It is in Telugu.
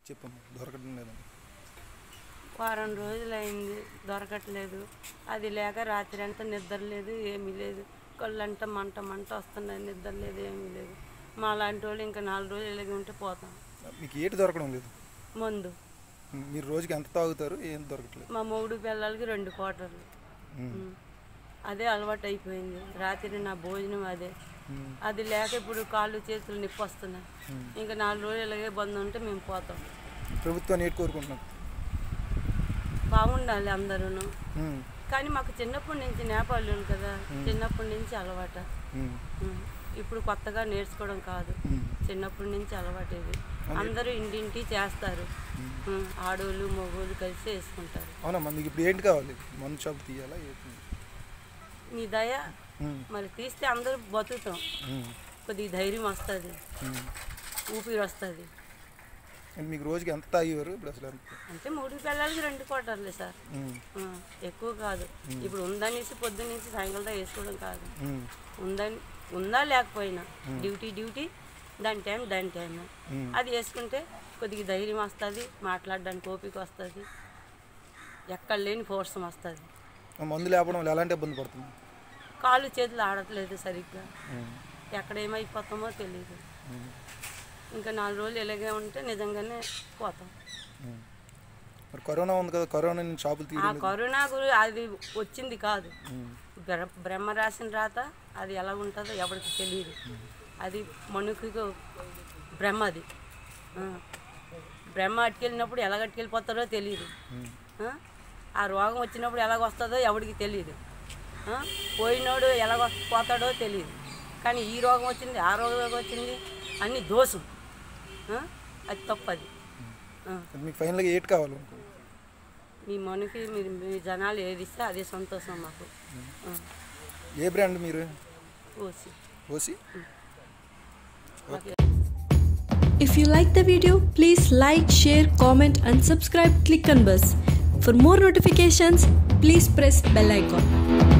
చెప్పమ్మా దొరకడం లేదని వారం రోజులైంది దొరకట్లేదు అది లేక రాత్రి అంతా నిద్ర లేదు ఏమీ లేదు కళ్ళంతా మంట మంట వస్తున్నాయి నిద్ర లేదు ఏమీ లేదు మా లాంటి వాళ్ళు ఇంకా నాలుగు రోజులు ఇలాగే ఉంటే పోతాం మీకు ఏటి దొరకడం లేదు మందు మీరు రోజుకి ఎంత తాగుతారు ఏం దొరకట్లేదు మా మొగుడు పిల్లలకి రెండు కోటర్లు ఉమ్. ఉమ్. అదే అలవాటు అయిపోయింది రాత్రి నా భోజనం అదే ఉమ్. అది లేక ఇప్పుడు కాళ్ళు చేతులు నొప్పి వస్తున్నాయి ఇంకా నాలుగు రోజులు ఇలాగే బంద్ ఉంటే మేము పోతాం ప్రభుత్వాన్ని ఏటి కోరుకుంటున్నాం బాగుండాలి అందరూ ఉమ్. కానీ మాకు చిన్నప్పటి నుంచి నేపాలు కదా చిన్నప్పటి నుంచి అలవాట ఉమ్. ఉమ్. ఇప్పుడు కొత్తగా నేర్చుకోవడం కాదు ఉమ్. చిన్నప్పటి నుంచి అలవాటు ఇది అందరూ ఇంటింటి చేస్తారు ఉమ్. ఆడోళ్ళు మగోళ్ళు కలిసి వేసుకుంటారు అవునమ్మా మీకు ఇప్పుడు ఏంటి కావాలి మందు షాప్ తీయాలా ఏంటి మీ దయ ఉమ్. మరి తీస్తే అందరూ బతుకుతాం ఉమ్. కొద్దిగా ధైర్యం వస్తుంది ఉమ్. ఊపిరి వస్తుంది అంటే మీకు రోజుకి ఎంత తాగేవారు ఇప్పుడు అసలు ఎంత అంటే మూడు పిల్లలకి రెండు కోటర్లే సార్ ఉమ్. ఆ, ఎక్కువ కాదు ఇప్పుడు ఉందనేసి పొద్దున్న నుంచి సాయంకాలం దాకా వేసుకోవడం కాదు ఉమ్. ఉందని ఉందా లేకపోయినా డ్యూటీ డ్యూటీ దాని టైం దాని టైం ఉమ్. అది వేసుకుంటే కొద్దిగా ధైర్యం వస్తుంది మాట్లాడడానికి ఓపిక వస్తుంది ఎక్కడ లేని ఫోర్సం వస్తుంది ఆ మందు లేపడం వల్ల ఎలాంటి ఇబ్బంది పడుతుంది కాళ్ళు చేతులు ఆడట్లేదు సరిగ్గా ఉమ్. ఎక్కడ ఏమైపోతామో తెలియదు ఉమ్. ఇంకా నాలుగు రోజులు ఇలాగే ఉంటే నిజంగానే పోతాం ఉమ్. మరి కరోనా ఉంది కదా కరోనా నుంచి షాపులు ఆ తీయడం కరోనా గురి అది వచ్చింది కాదు ఉమ్. బ్ర- బ్రహ్మ రాసిన రాత అది ఎలా ఉంటుందో ఎవరికి తెలియదు అది మనుషులకు బ్రహ్మ అది ఆ. బ్రహ్మ అట్టుకెళ్ళినప్పుడు ఎలా అట్టుకెళ్ళిపోతారో తెలియదు ఉమ్. ఆ? ఆ రోగం వచ్చినప్పుడు ఎలాగ వస్తుందో ఎవరికి తెలియదు ఆ? పోయినోడు ఎలాగ పోతాడో తెలియదు కానీ ఈ రోగం వచ్చింది ఆ రోగం వచ్చింది అన్ని దోషం ఆ? అది తప్పది ఆ. అది మీకు ఫైనల్గా ఏటి కావాలి మీ మనకి మీరు మీ జనాలు ఏది ఇస్తే అదే సంతోషం మాకు ఆ. ఏ బ్రాండ్ మీరు ఓసి ఓసి If you like the video, please like, share, comment and subscribe click on bus. For more notifications, please press bell icon.